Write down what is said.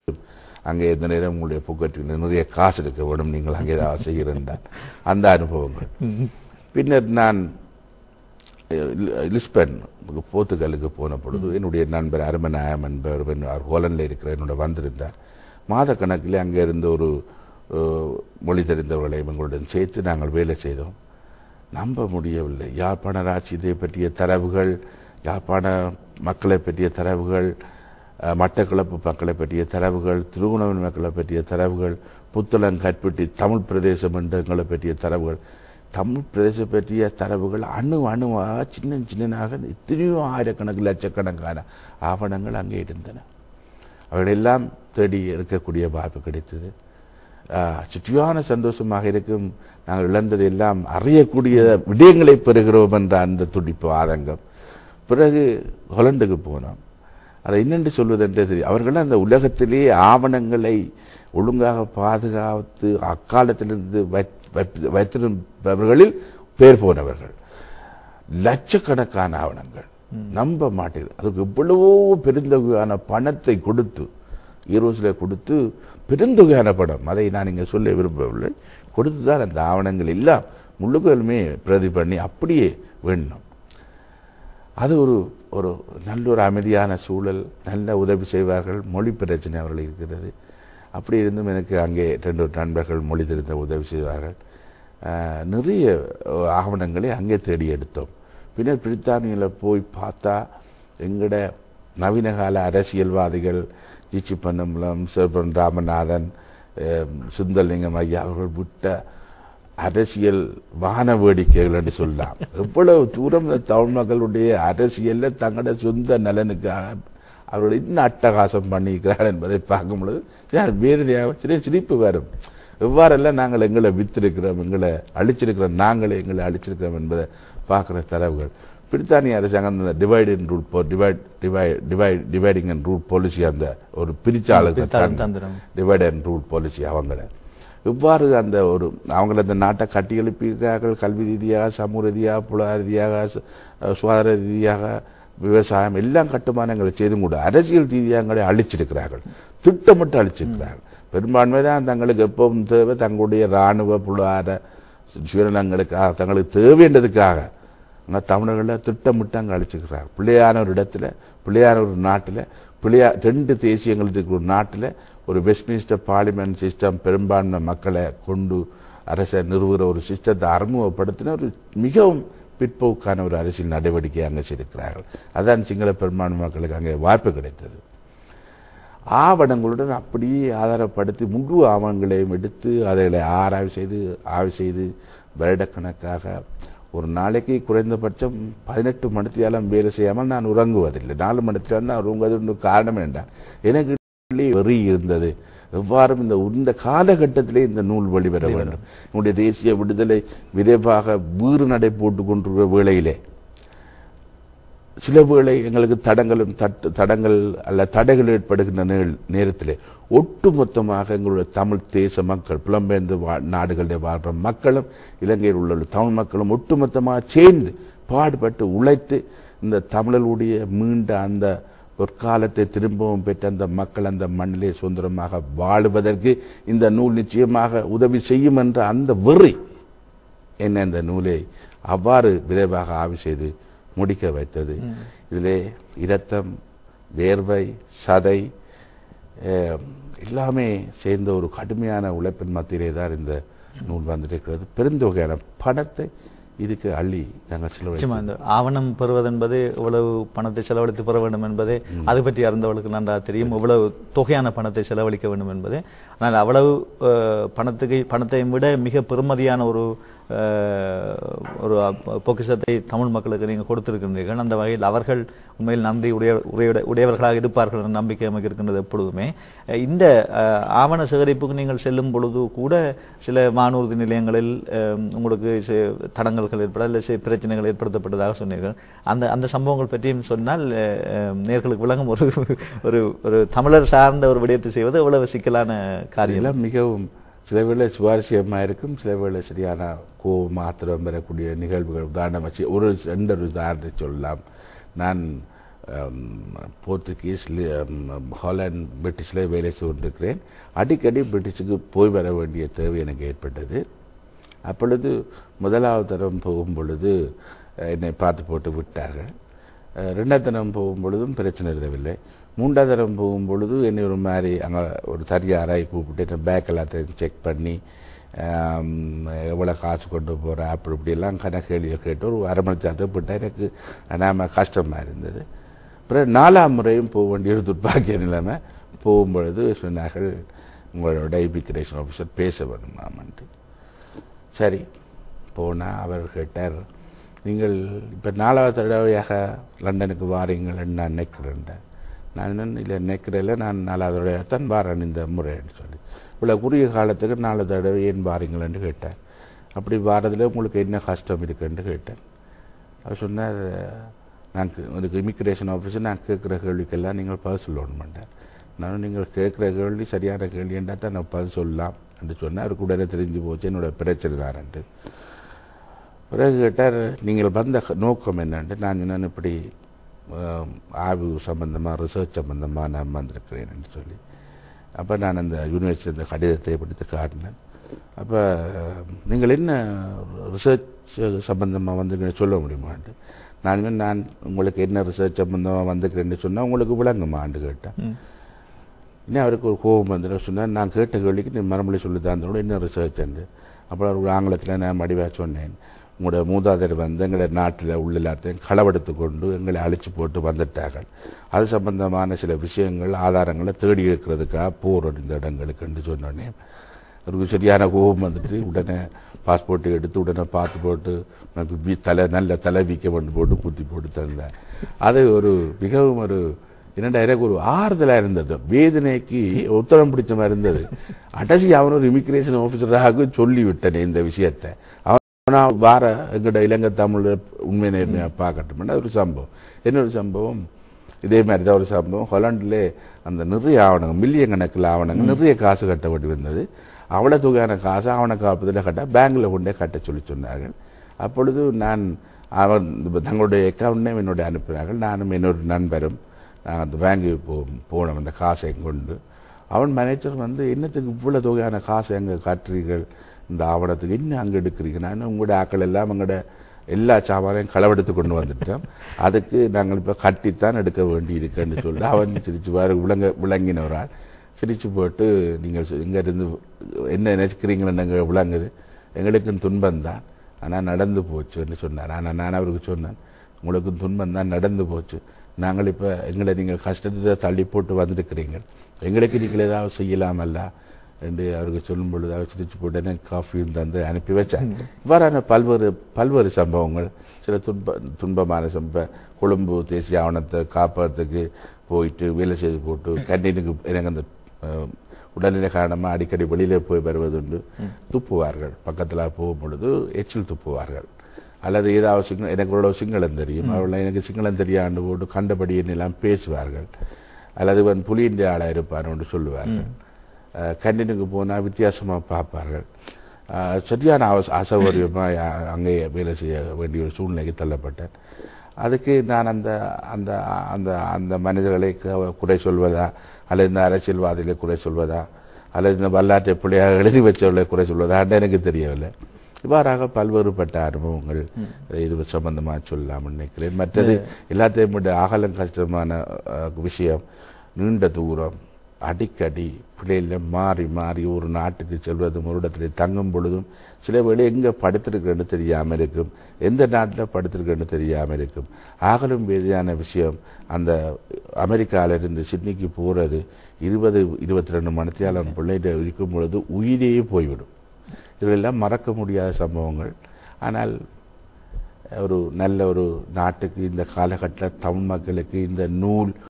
அங்கே எந்த நேரம் உங்களுடைய பாக்கெட்டில் நிறைய காசு இருக்க வேணும் நீங்கள் அங்கே ஏதாவது செய்கிறேன் அந்த அனுபவங்கள் பின்னர் நான் அஹ், லி- லிஸ்பன் போர்த்துகலுக்கு போன பொழுது என்னுடைய நண்பர் அருமநாயம் என்பவர் வந்து அவர் ஹோலண்டில் இருக்கிற என்னோட வந்திருந்தார் மாத கணக்கில் அங்கே இருந்த ஒரு அஹ், மொழி தெரிந்தவர்களை எங்களுடன் சேர்த்து நாங்கள் வேலை செய்தோம் நம்ப முடியவில்லை யாழ்ப்பாண ராஜ்யத்தை பற்றிய தரவுகள் யாழ்ப்பாண மக்களை பற்றிய தரவுகள் அஹ், மட்டக்களப்பு மக்களை பற்றிய தரவுகள் திருவண்ணாமலை மக்களை பற்றிய தரவுகள் புத்தளம் கற்பட்டி தமிழ் பிரதேசம் எங்களை பற்றிய தரவுகள் தமிழ் பிரதேசம் பற்றிய தரவுகள் அணு அணுவாக சின்ன சின்னனாக எத்தனையோ ஆயிரக்கணக்கு லட்சக்கணக்கான ஆவணங்கள் அங்கே இருந்தன அவைகளெல்லாம் தேடி இருக்கக்கூடிய வாய்ப்பு கிடைத்தது ஆஹ், சுற்றியான சந்தோஷமாக இருக்கும் நாங்கள் இழந்தது எல்லாம் அறியக்கூடிய விடயங்களை பெறுகிறோம் என்ற அந்த துடிப்பு ஆதங்கம் பிறகு ஹொலண்டுக்கு போனோம் அதை என்னென்று சொல்வதென்றே தெரியும் அவர்கள் அந்த உலகத்திலே ஆவணங்களை ஒழுங்காக பாதுகாத்து அக்காலத்திலிருந்து வைத்- வைத்- வைத்திருப்பவர்களில் பேர் போனவர்கள் லட்சக்கணக்கான ஆவணங்கள் நம்ப மாட்டீர்கள் அதுக்கு எவ்வளவோ பெருந்தொகையான பணத்தை கொடுத்து ஈரோஸில் கொடுத்து பெருந்தொகையான பணம் அதை நான் இங்கே சொல்ல விரும்பவில்லை கொடுத்துதான் அந்த ஆவணங்கள் எல்லாம் முழுக்கலுமே பிரதி பண்ணி அப்படியே வேணும் அது ஒரு ஒரு நல்ல ஒரு அமைதியான சூழல் நல்ல உதவி செய்வார்கள் மொழி பிரச்சனை அவர்கள் இருக்கிறது அப்படி இருந்தும் எனக்கு அங்கே ரெண்டு நண்பர்கள் மொழி தெரிந்த உதவி செய்வார்கள் ஆஹ், நிறைய அஹ், ஆவணங்களை அங்கே தேடி எடுத்தோம் பின்னர் பிரித்தானியில் போய் பார்த்தா எங்கட நவீன கால அரசியல்வாதிகள் ஜிச்சி பன்னம்பலம் சிவபன் ராமநாதன் அஹ், சுந்தரலிங்கம் ஐயா அவர்கள் விட்ட அரசியல் வான வேடிக்கைகள் என்று சொல்லலாம் எவ்வளவு தூரம் இந்த தமிழ் மக்களுடைய அரசியல்ல தங்களோட சொந்த நலனுக்காக அவர்கள் இன்னும் அட்டகாசம் பண்ணியிருக்கிறார்கள் என்பதை பார்க்கும் பொழுது சரி, வேதனையாக சிறிய சிரிப்பு வரும் எவ்வாறெல்லாம் நாங்கள் எங்களை வித்திருக்கிறோம் எங்களை அழிச்சிருக்கிறோம் நாங்களே எங்களை அழிச்சிருக்கிறோம் என்பதை பார்க்கிற தரவுகள் பிரித்தானிய அரசாங்கம் அந்த divide and rule divide divide divide dividing and rule policy அந்த ஒரு பிரிச்சாளுக்கு பிரித்தாளும் தந்திரம். டிவைட் அண்ட் ரூல் பாலிசி அவங்கள இவ்வாறு அந்த ஒரு அவங்கள அந்த நாட்டை கட்டி எழுப்பியிருக்கிறார்கள் கல்வி ரீதியாக சமூக ரீதியாக பொருளாதார ரீதியாக சு- அஹ் சுகாதார ரீதியாக விவசாயம் எல்லாம் கட்டுமானங்களை செய்தும் கூட அரசியல் ரீதியாக எங்களை அழிச்சிருக்கிறார்கள் திட்டமிட்டு அழிச்சிருக்கிறார்கள் பெரும்பான்மை தான் தங்களுக்கு எப்பவும் தேவை தங்களுடைய இராணுவ பொருளாதார சுயநலங்களுக்காக தங்களுக்கு தேவைன்றதுக்காக அங்கே தமிழர்களை திட்டமிட்டு அங்கே அழிச்சிருக்கிறாங்க பிள்ளையான ஒரு இடத்துல பிள்ளையான ஒரு நாட்டில் பிள்ளையா ரெண்டு தேசியங்கள் இருக்கிற ஒரு நாட்டில் ஒரு வெஸ்ட்மினிஸ்டர் பார்லிமெண்ட் சிஸ்டம் பெரும்பான்மை மக்களை கொண்டு அரசை நிறுவுகிற ஒரு சிஸ்டத்தை அறிமுகப்படுத்தின ஒரு மிகவும் பிற்போக்கான ஒரு அரசியல் நடவடிக்கை அங்கே செய்திருக்கிறார்கள் அதான் சிங்கள பெரும்பான்மை மக்களுக்கு அங்கே வாய்ப்பு கிடைத்தது ஆவணங்களுடன் அப்படியே ஆதாரப்படுத்தி முழு ஆவணங்களையும் எடுத்து அதை ஆராய்வு செய்து ஆய்வு செய்து வருடக்கணக்காக ஒரு நாளைக்கு குறைந்தபட்சம் பதினெட்டு மணித்தியாலம் வேலை செய்யாமல் நான் உறங்குவதில்லை நாலு மணித்தியாலம் தான் உறங்குவது காரணம் வேண்டாம் எனக்கு உள்ளே வெறி இருந்தது எவ்வாறும் இந்த இந்த காலகட்டத்திலே இந்த நூல் வெளிவர வேண்டும் என்னுடைய தேசிய விடுதலை விரைவாக வீறு நடை போட்டுக் கொண்டிருக்கிற வேளையிலே சில வேளை எங்களுக்கு தடங்களும் தட்டு தடங்கள் அல்ல தடைகள் ஏற்படுகின்ற நேர- நேரத்திலே ஒட்டுமொத்தமாக எங்களுடைய தமிழ் தேச மக்கள் புலம்பெயர்ந்து வா நாடுகளில் வாழ்ற மக்களும் இலங்கையில் உள்ள தமிழ் மக்களும் ஒட்டுமொத்தமாக சேர்ந்து பாடுபட்டு உழைத்து இந்த தமிழர்களுடைய மீண்ட அந்த பொற்காலத்தை திரும்பவும் பெற்ற அந்த மக்கள் அந்த மண்ணிலே சுதந்திரமாக வாழுவதற்கு இந்த நூல் நிச்சயமாக உதவி செய்யும் என்ற அந்த வெறி என்ன இந்த நூலை அவ்வாறு விரைவாக ஆய்வு செய்து முடிக்க வைத்தது இதிலே இரத்தம் வேர்வை சதை அஹ், எல்லாமே சேர்ந்த ஒரு கடுமையான உழைப்பின் மத்தியிலே தான் இந்த நூல் வந்திருக்கிறது பெருந்தொகையான பணத்தை இதுக்கு அள்ளி நாங்கள் நிச்சயமா செலவழித்தோம் இந்த ஆவணம் பெறுவதென்பது எவ்வளவு பணத்தை செலவழித்து பெற வேண்டும் என்பது அது பற்றி அறிந்தவர்களுக்கு நன்றாக தெரியும் எவ்வளவு தொகையான பணத்தை செலவழிக்க வேண்டும் என்பது ஆனால் அவ்வளவு அஹ், பணத்துக்கு பணத்தை விட மிக பெருமதியான ஒரு அஹ், ஒரு அப்- பொக்கிஷத்தை தமிழ் மக்களுக்கு நீங்கள் கொடுத்திருக்கின்றீர்கள் அந்த வகையில் அவர்கள் உண்மையில் நன்றி உடைய உடைய- உடையவர்களாக இருப்பார்கள் என்ற நம்பிக்கை நமக்கு இருக்கின்றது எப்பொழுதுமே அஹ், இந்த அஹ், ஆவண சேகரிப்புக்கு நீங்கள் செல்லும் பொழுது கூட சில வானூர்தி நிலையங்களில் அஹ், உங்களுக்கு சி- தடங்கல்கள் ஏற்பட இல்லை சில பிரச்சனைகள் ஏற்படுத்தப்பட்டதாக சொன்னீர்கள் அந்த அந்த சம்பவங்கள் பற்றியும் சொன்னால் அஹ், அஹ், நேர்களுக்கு விளங்கும் ஒரு ஒரு ஒரு தமிழர் சார்ந்த ஒரு விடயத்தை செய்வது எவ்வளவு சிக்கலான காரியம் எல்லாம் மிகவும் சில வேளை சுவாரஸ்யமா இருக்கும் சில வேளை சரியான கோபம் ஆத்திரம் பெறக்கூடிய நிகழ்வுகள் உதாரணம் வச்சு ஒரு ரெண்டு ஒரு உதாரணத்தை சொல்லலாம் நான் போர்த்துகீஸ் லி- ம், ஹாலண்ட் பிரிட்டிஷில் வேலை செய்து கொண்டிருக்கிறேன் அடிக்கடி பிரிட்டிஷுக்கு போய் வர வேண்டிய தேவை எனக்கு ஏற்பட்டது அப்பொழுது முதலாவது தரம் போகும் பொழுது அஹ், என்னை பார்த்து போட்டு விட்டார்கள் அஹ், ரெண்டாவது தரம் போகும் பொழுதும் பிரச்சனை இருக்கவில்லை மூன்றாவது தரம் போகும் பொழுது என்னை ஒரு மாதிரி அங்கே ஒரு தரியாராய் கூப்பிட்டு என் பேக் எல்லாத்தையும் செக் பண்ணி ஆம், எவ்வளோ காசு கொண்டு போகிற அப்படி இப்படியெல்லாம் கணக்கு கேள்வியை கேட்டு ஒரு அரை மணி நேரத்துக்கு போட்டால் எனக்கு நாம கஷ்டமாக இருந்தது அப்புறம் நாலாம் முறையும் போக வேண்டிய ஒரு துர்பாக்கிய நிலைமை போகும்பொழுது சொன்னார்கள் உங்களோட இமிக்ரேஷன் ஆஃபீஸர் பேச வேணுமாமன்ட்டு சரி போனால் அவர் கேட்டார் நீங்கள் இப்போ நாலாவது தடவையாக லண்டனுக்கு வாரீங்கள்னு நான் நினைக்கிறேன் நான் என்ன இல்லை நினைக்கிறதில்ல நான் நாலாவது தடவையாக தான் வாரேன் இந்த முறைன்னு சொல்லி இவ்வளோ குறுகிய காலத்துக்கு நாலு தடவை ஏன் வாரீங்களேன்னு கேட்டேன் அப்படி வாரதில் உங்களுக்கு என்ன கஷ்டம் இருக்குன்னு கேட்டேன் அவர் சொன்னார் நான் கே- எனக்கு இமிக்ரேஷன் ஆஃபீஸர் நான் கேட்குற கேள்விக்கெல்லாம் நீங்கள் பதில் சொல்லணும் மாட்டேன் நானும் நீங்கள் கேட்குற கேள்வி சரியான கேள்வின்றா தான் நான் பதில் சொல்லலாம் என்று சொன்னார் அவருக்கு உடனே தெரிஞ்சு போச்சு என்னோட பிரச்சனை தான்ட்டு பிறகு கேட்டார் நீங்கள் வந்த க- நோக்கம் என்னன்ட்டு நான் சொன்னேன் இப்படி ஆம், ஆய்வு சம்பந்தமாக ரிசர்ச் சம்பந்தமாக நான் வந்திருக்கிறேன் என்று சொல்லி அப்போ நான் அந்த யூனிவர்சிட்டி அந்த கடிதத்தை படித்து காட்டினேன் அப்போ நீங்கள் என்ன ரிசர்ச் சம்பந்தமாக வந்து சொல்ல முடியுமான்ட்டு நான் சொன்னேன், நான் உங்களுக்கு என்ன ரிசர்ச் சம்பந்தமாக வந்துக்கிறேன்னு சொன்னால் உங்களுக்கு விளங்குமான்னு கேட்டேன் ம். இன்னும் அவருக்கு ஒரு கோபம் வந்துடும் சொன்னார் நான் கேட்ட கேள்விக்கு நீ மறுமொழி சொல்லி தந்தோட என்ன ரிசர்ச் அப்புறம் அவர் ஆங்கிலத்தில் நான் மடிவாக சொன்னேன் உங்களோட மூதாதையர் வந்து எங்களோட நாட்டில் உள்ள எல்லாத்தையும் களவெடுத்து கொண்டு எங்களை அழிச்சு போட்டு வந்துட்டார்கள் அது சம்பந்தமான சில விஷயங்கள் ஆதாரங்களை தேடி இருக்கிறதுக்காக போகிறோம் இந்த இடங்களுக்குன்னு சொன்னோடனே அவருக்கு சரியான கோபம் வந்துட்டு உடனே பாஸ்போர்ட்டை எடுத்து உடனே பார்த்து போட்டு எனக்கு வி- தலை நல்ல தலை வீக்க பண்ணி போட்டு குத்தி போட்டு தந்தேன் அது ஒரு மிகவும் ஒரு என்னடா எனக்கு ஒரு ஆறுதலாக இருந்தது வேதனைக்கு உத்தரம் பிடிச்ச மாதிரி இருந்தது அடசி அவன் ஒரு இமிக்ரேஷன் ஆஃபீஸராக சொல்லி விட்டனே இந்த விஷயத்தை அவனா வார எங்கட இலங்கை தமிழ் உண்மை நேர்மையாக பார்க்கட்டும் ஒரு சம்பவம் இன்னொரு சம்பவம் இதே மாதிரி தான் ஒரு சம்பவம் ஹொலாண்டிலே அந்த நிறைய ஆவணங்கள் மில்லியன் கணக்கில் ஆவணங்கள் நிறைய காசு கட்ட வேண்டி வந்தது அவ்வளோ தொகையான காசு ஆவண காப்பதில் கட்ட பேங்க்ல கொண்டே கட்ட சொல்லி சொன்னார்கள் அப்பொழுது நான் அவன் தங்களுடைய அக்கௌண்ட் நேம் என்னுடைய அனுப்பினார்கள் நானும் என்னோட நண்பரும் நாங்கள் அந்த பேங்க்கு போ போனோம் அந்த காசை கொண்டு அவன் மேனேஜர் வந்து என்னத்துக்கு இவ்வளோ தொகையான காசை எங்கே காட்டுறீர்கள் இந்த ஆவணத்துக்கு என்ன அங்கே எடுக்கிறீங்க நான் உங்களோட ஆக்கள் எல்லாம் எங்களோட எல்லா சாமானையும் களவெடுத்து கொண்டு வந்துட்டோம் அதுக்கு நாங்கள் இப்போ கட்டித்தான் எடுக்க வேண்டி இருக்குன்னு சொல்லி அவன் சிரிச்சு பாரு விளங்க விளங்கினவரால் சிரிச்சு போட்டு நீங்கள் சொ- இங்க இருந்து என்ன நினைக்கிறீங்கன்னு எங்கள் விளங்குது எங்களுக்கும் துன்பம் தான் ஆனால் நடந்து போச்சுன்னு சொன்னார் ஆனால் நான் அவருக்கு சொன்னேன் உங்களுக்கும் துன்பம் தான் நடந்து போச்சு நாங்கள் இப்போ எங்களை நீங்கள் கஷ்டத்தை தள்ளி போட்டு வந்திருக்கிறீங்க எங்களுக்கு நீங்கள் ஏதாவது செய்யலாமல்ல என்று அவருக்கு சொல்லும் பொழுது அவர் சிரிச்சு போட்டு எனக்கு காஃபியும் தந்து அனுப்பி வச்சார் இவ்வாறான பல்வேறு பல்வேறு சம்பவங்கள் சில துன்ப துன்பமான சம்ப கொழும்பு தேசிய ஆவணத்தை காப்பதற்கு போயிட்டு வேலை செய்து போட்டு கேண்டீனுக்கு எனக்கு அந்த அஹ், உடல்நிலை காரணமாக அடிக்கடி வெளியிலே போய் வருவதுண்டு துப்புவார்கள் பக்கத்தில் போகும் பொழுது எச்சில் துப்புவார்கள் அல்லது ஏதாவது சிங்கள எனக்கு இவ்வளவு சிங்களம் தெரியும் அவள் எனக்கு சிங்களம் தெரியாண்டு போட்டு கண்டபடி என்னெல்லாம் பேசுவார்கள் அல்லது இவன் புலியின் ஆளாக இருப்பார் என்று சொல்லுவார்கள் அஹ், கண்டினுக்கு போனால் வித்தியாசமாக பார்ப்பார்கள் அஹ், சரியான அவ அசௌகரியமாக அங்கே வேலை செய்ய வேண்டிய ஒரு சூழ்நிலைக்கு தள்ளப்பட்டேன் அதுக்கு நான் அந்த அந்த அந்த அந்த மனிதர்களை க- குறை சொல்வதா அல்லது இந்த அரசியல்வாதிகளை குறை சொல்வதா அல்லது இந்த வரலாற்றை பிள்ளையாக எழுதி வச்சவர்களை குறை சொல்வதா என்று எனக்கு தெரியவில்லை இவ்வாறாக பல்வேறுபட்ட அனுபவங்கள் இது சம்பந்தமாக சொல்லலாம் நினைக்கிறேன் மற்றது எல்லாத்தையும் விட அகலம் கஷ்டமான அஹ், விஷயம் நீண்ட தூரம் அடிக்கடி பிள்ளைகள மாறி மாறி ஒரு நாட்டுக்கு செல்வதும் ஒரு இடத்துல தங்கும் பொழுதும் சில வேளை எங்கே படுத்திருக்கேன்னு தெரியாமல் இருக்கும் எந்த நாட்டில் படுத்திருக்கேன்னு தெரியாமல் இருக்கும் ஆகலும் வேதியான விஷயம் அந்த அமெரிக்காவிலிருந்து சிட்னிக்கு போகிறது இருபது இருபத்தி ரெண்டு மணித்தியாலம் பிள்ளைகிட்ட இருக்கும் பொழுது உயிரே போய்விடும் இவையெல்லாம் மறக்க முடியாத சம்பவங்கள் ஆனால் ஒரு நல்ல ஒரு நாட்டுக்கு இந்த காலகட்டத்தில் தமிழ் மக்களுக்கு இந்த நூல்